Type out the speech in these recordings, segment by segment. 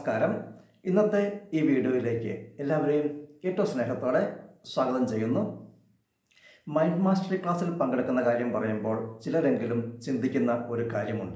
നമസ്കാരം ഇന്നത്തെ ഈ വീഡിയോയിലേക്ക് എല്ലാവരെയും ഏറ്റവും സ്നേഹത്തോടെ സ്വാഗതം ചെയ്യുന്നു മൈൻഡ് മാസ്റ്ററി ക്ലാസ്സിൽ പങ്കെടുക്കുന്ന കാര്യം പറയുമ്പോൾ ചിലരെങ്കിലും ചിന്തിക്കുന്ന ഒരു കാര്യമുണ്ട്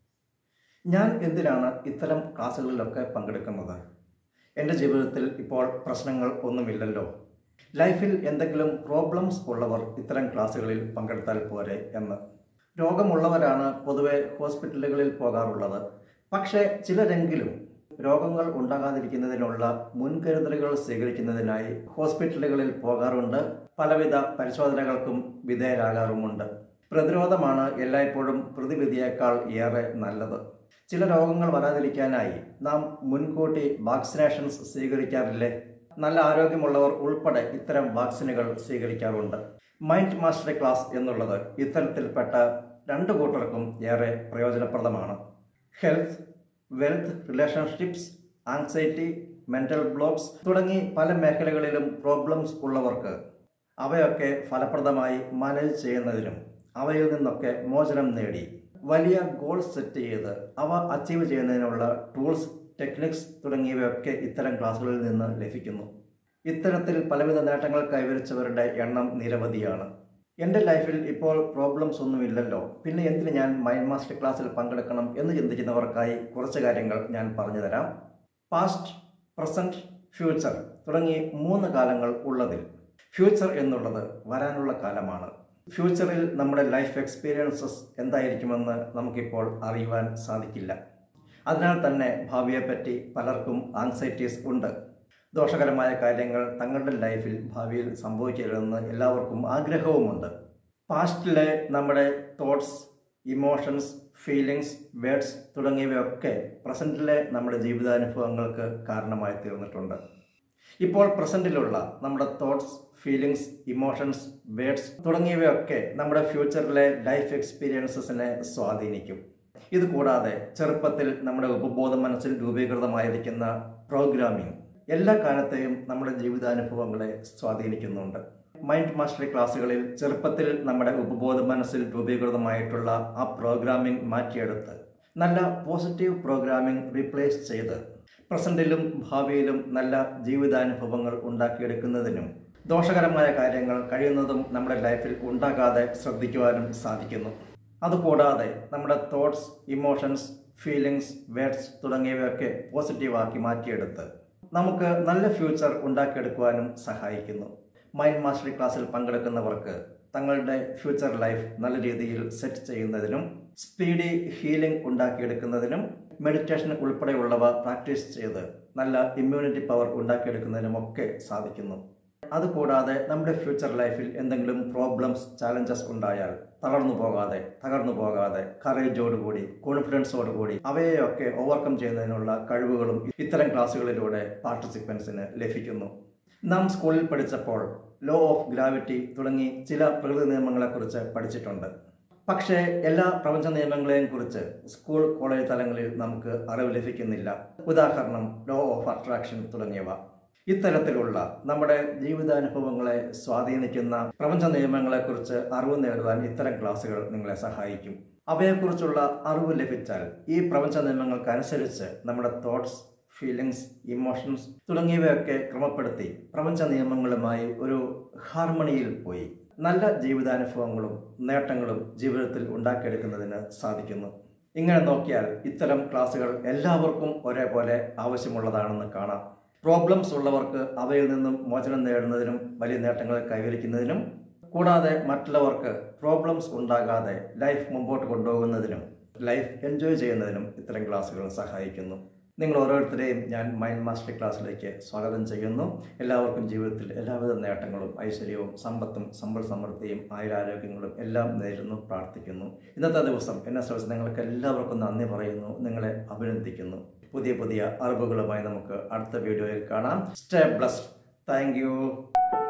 ഞാൻ എന്തിനാണ് ഇത്തരം ക്ലാസ്സുകളിലൊക്കെ പങ്കെടുക്കുന്നത് എൻ്റെ ജീവിതത്തിൽ ഇപ്പോൾ പ്രശ്നങ്ങൾ ഒന്നുമില്ലല്ലോ ലൈഫിൽ എന്തെങ്കിലും പ്രോബ്ലംസ് ഉള്ളവർ ഇത്തരം ക്ലാസ്സുകളിൽ പങ്കെടുത്താൽ പോരെ എന്ന് രോഗമുള്ളവരാണ് പൊതുവെ ഹോസ്പിറ്റലുകളിൽ പോകാറുള്ളത് പക്ഷേ ചിലരെങ്കിലും രോഗങ്ങൾ ഉണ്ടാകാതിരിക്കുന്നതിനുള്ള മുൻകരുതലുകൾ സ്വീകരിക്കുന്നതിനായി ഹോസ്പിറ്റലുകളിൽ പോകാറുണ്ട് പലവിധ പരിശോധനകൾക്കും വിധേയരാകാറുമുണ്ട് പ്രതിരോധമാണ് എല്ലായ്പ്പോഴും പ്രതിവിധിയേക്കാൾ ഏറെ നല്ലത് ചില രോഗങ്ങൾ വരാതിരിക്കാനായി നാം മുൻകൂട്ടി വാക്സിനേഷൻസ് സ്വീകരിക്കാറില്ലേ നല്ല ആരോഗ്യമുള്ളവർ ഉൾപ്പെടെ ഇത്തരം വാക്സിനുകൾ സ്വീകരിക്കാറുണ്ട് മൈൻഡ് മാസ്റ്ററി ക്ലാസ് എന്നുള്ളത് ഇത്തരത്തിൽപ്പെട്ട രണ്ട് കൂട്ടർക്കും ഏറെ പ്രയോജനപ്രദമാണ് health wealth relationships anxiety mental blocks തുടങ്ങി പല മേഖലകളിലും പ്രോബ്ലംസ് ഉള്ളവർക്ക് അവയൊക്കെ ഫലപ്രദമായി മാനേജ് ചെയ്യുന്നതിനും അവയിൽ നിന്നൊക്കെ മോചനം നേടി വലിയ ഗോൾ സെറ്റ് ചെയ്ത് അവ അച്ചീവ് ചെയ്യുന്നതിനുള്ള ടൂൾസ് ടെക്നിക്സ് തുടങ്ങിയവയൊക്കെ ഇത്തരം ക്ലാസ്സുകളിൽ നിന്ന് ലഭിക്കുന്നു ഇത്തരത്തിൽ പലവിധ നേട്ടങ്ങൾ കൈവരിച്ചവരുടെ എണ്ണം നിരവധിയാണ് എൻ്റെ ലൈഫിൽ ഇപ്പോൾ പ്രോബ്ലംസ് ഒന്നുമില്ലല്ലോ പിന്നെ എന്തിന് ഞാൻ മൈൻഡ് മാസ്റ്റർ ക്ലാസ്സിൽ പങ്കെടുക്കണം എന്ന് ചിന്തിക്കുന്നവർക്കായി കുറച്ച് കാര്യങ്ങൾ ഞാൻ പറഞ്ഞു തരാം പാസ്റ്റ് പ്രസൻറ്റ് ഫ്യൂച്ചർ തുടങ്ങി മൂന്ന് കാലങ്ങൾ ഉള്ളതിൽ ഫ്യൂച്ചർ എന്നുള്ളത് വരാനുള്ള കാലമാണ് ഫ്യൂച്ചറിൽ നമ്മുടെ ലൈഫ് എക്സ്പീരിയൻസസ് എന്തായിരിക്കുമെന്ന് നമുക്കിപ്പോൾ അറിയുവാൻ സാധിക്കില്ല അതിനാൽ തന്നെ ഭാവിയെപ്പറ്റി പലർക്കും ആങ്സൈറ്റീസ് ഉണ്ട് ദോഷകരമായ കാര്യങ്ങൾ തങ്ങളുടെ ലൈഫിൽ ഭാവിയിൽ സംഭവിക്കരുതെന്ന് എല്ലാവർക്കും ആഗ്രഹവുമുണ്ട് പാസ്റ്റിലെ നമ്മുടെ തോട്ട്സ് ഇമോഷൻസ് ഫീലിങ്സ് വേർഡ്സ് തുടങ്ങിയവയൊക്കെ പ്രസൻറ്റിലെ നമ്മുടെ ജീവിതാനുഭവങ്ങൾക്ക് കാരണമായി തീർന്നിട്ടുണ്ട് ഇപ്പോൾ പ്രസൻറ്റിലുള്ള നമ്മുടെ തോട്ട്സ് ഫീലിങ്സ് ഇമോഷൻസ് വേർഡ്സ് തുടങ്ങിയവയൊക്കെ നമ്മുടെ ഫ്യൂച്ചറിലെ ലൈഫ് എക്സ്പീരിയൻസസിനെ സ്വാധീനിക്കും ഇത് കൂടാതെ ചെറുപ്പത്തിൽ നമ്മുടെ ഉപബോധ മനസ്സിൽ രൂപീകൃതമായിരിക്കുന്ന പ്രോഗ്രാമിംഗ് എല്ലാ കാലത്തെയും നമ്മുടെ ജീവിതാനുഭവങ്ങളെ സ്വാധീനിക്കുന്നുണ്ട് മൈൻഡ് മാസ്റ്ററി ക്ലാസ്സുകളിൽ ചെറുപ്പത്തിൽ നമ്മുടെ ഉപബോധ മനസ്സിൽ രൂപീകൃതമായിട്ടുള്ള ആ പ്രോഗ്രാമിംഗ് മാറ്റിയെടുത്ത് നല്ല പോസിറ്റീവ് പ്രോഗ്രാമിംഗ് റീപ്ലേസ് ചെയ്ത് പ്രസൻറ്റിലും ഭാവിയിലും നല്ല ജീവിതാനുഭവങ്ങൾ ഉണ്ടാക്കിയെടുക്കുന്നതിനും ദോഷകരമായ കാര്യങ്ങൾ കഴിയുന്നതും നമ്മുടെ ലൈഫിൽ ഉണ്ടാകാതെ ശ്രദ്ധിക്കുവാനും സാധിക്കുന്നു അതുകൂടാതെ നമ്മുടെ തോട്ട്സ് ഇമോഷൻസ് ഫീലിങ്സ് വേർഡ്സ് തുടങ്ങിയവയൊക്കെ പോസിറ്റീവാക്കി മാറ്റിയെടുത്ത് നമുക്ക് നല്ല ഫ്യൂച്ചർ ഉണ്ടാക്കിയെടുക്കുവാനും സഹായിക്കുന്നു മൈൻഡ് മാസ്റ്ററി ക്ലാസ്സിൽ പങ്കെടുക്കുന്നവർക്ക് തങ്ങളുടെ ഫ്യൂച്ചർ ലൈഫ് നല്ല രീതിയിൽ സെറ്റ് ചെയ്യുന്നതിനും സ്പീഡി ഹീലിംഗ് ഉണ്ടാക്കിയെടുക്കുന്നതിനും മെഡിറ്റേഷൻ ഉൾപ്പെടെയുള്ളവ പ്രാക്ടീസ് ചെയ്ത് നല്ല ഇമ്മ്യൂണിറ്റി പവർ ഉണ്ടാക്കിയെടുക്കുന്നതിനുമൊക്കെ സാധിക്കുന്നു അതുകൂടാതെ നമ്മുടെ ഫ്യൂച്ചർ ലൈഫിൽ എന്തെങ്കിലും പ്രോബ്ലംസ് ചാലഞ്ചസ് ഉണ്ടായാൽ തളർന്നു പോകാതെ തകർന്നു പോകാതെ കറേജോടുകൂടി കോൺഫിഡൻസോടുകൂടി അവയെയൊക്കെ ഓവർകം ചെയ്യുന്നതിനുള്ള കഴിവുകളും ഇത്തരം ക്ലാസ്സുകളിലൂടെ പാർട്ടിസിപ്പൻസിന് ലഭിക്കുന്നു നാം സ്കൂളിൽ പഠിച്ചപ്പോൾ ലോ ഓഫ് ഗ്രാവിറ്റി തുടങ്ങി ചില പ്രകൃതി നിയമങ്ങളെക്കുറിച്ച് പഠിച്ചിട്ടുണ്ട് പക്ഷേ എല്ലാ പ്രപഞ്ച നിയമങ്ങളെയും കുറിച്ച് സ്കൂൾ കോളേജ് തലങ്ങളിൽ നമുക്ക് അറിവ് ലഭിക്കുന്നില്ല ഉദാഹരണം ലോ ഓഫ് അട്രാക്ഷൻ തുടങ്ങിയവ ഇത്തരത്തിലുള്ള നമ്മുടെ ജീവിതാനുഭവങ്ങളെ സ്വാധീനിക്കുന്ന പ്രപഞ്ച നിയമങ്ങളെക്കുറിച്ച് അറിവ് നേടുവാൻ ഇത്തരം ക്ലാസ്സുകൾ നിങ്ങളെ സഹായിക്കും അവയെക്കുറിച്ചുള്ള അറിവ് ലഭിച്ചാൽ ഈ പ്രപഞ്ച നിയമങ്ങൾക്കനുസരിച്ച് നമ്മുടെ തോട്ട്സ് ഫീലിങ്സ് ഇമോഷൻസ് തുടങ്ങിയവയൊക്കെ ക്രമപ്പെടുത്തി പ്രപഞ്ച നിയമങ്ങളുമായി ഒരു ഹാർമണിയിൽ പോയി നല്ല ജീവിതാനുഭവങ്ങളും നേട്ടങ്ങളും ജീവിതത്തിൽ ഉണ്ടാക്കിയെടുക്കുന്നതിന് സാധിക്കുന്നു ഇങ്ങനെ നോക്കിയാൽ ഇത്തരം ക്ലാസ്സുകൾ എല്ലാവർക്കും ഒരേപോലെ ആവശ്യമുള്ളതാണെന്ന് കാണാം പ്രോബ്ലംസ് ഉള്ളവർക്ക് അവയിൽ നിന്നും മോചനം നേടുന്നതിനും വലിയ നേട്ടങ്ങൾ കൈവരിക്കുന്നതിനും കൂടാതെ മറ്റുള്ളവർക്ക് പ്രോബ്ലംസ് ഉണ്ടാകാതെ ലൈഫ് മുമ്പോട്ട് കൊണ്ടുപോകുന്നതിനും ലൈഫ് എൻജോയ് ചെയ്യുന്നതിനും ഇത്തരം ക്ലാസ്സുകൾ സഹായിക്കുന്നു നിങ്ങൾ ഓരോരുത്തരെയും ഞാൻ മൈൻഡ് മാസ്റ്റർ ക്ലാസ്സിലേക്ക് സ്വാഗതം ചെയ്യുന്നു എല്ലാവർക്കും ജീവിതത്തിൽ എല്ലാവിധ നേട്ടങ്ങളും ഐശ്വര്യവും സമ്പത്തും സമ്പൽ സമൃദ്ധിയും ആയുരാരോഗ്യങ്ങളും എല്ലാം നേരുന്നു പ്രാർത്ഥിക്കുന്നു ഇന്നത്തെ ദിവസം എന്നെ ശ്രമിച്ച് നിങ്ങൾക്ക് എല്ലാവർക്കും നന്ദി പറയുന്നു നിങ്ങളെ അഭിനന്ദിക്കുന്നു പുതിയ പുതിയ അറിവുകളുമായി നമുക്ക് അടുത്ത വീഡിയോയിൽ കാണാം സ്റ്റേ ബ്ലസ്ഡ് താങ്ക്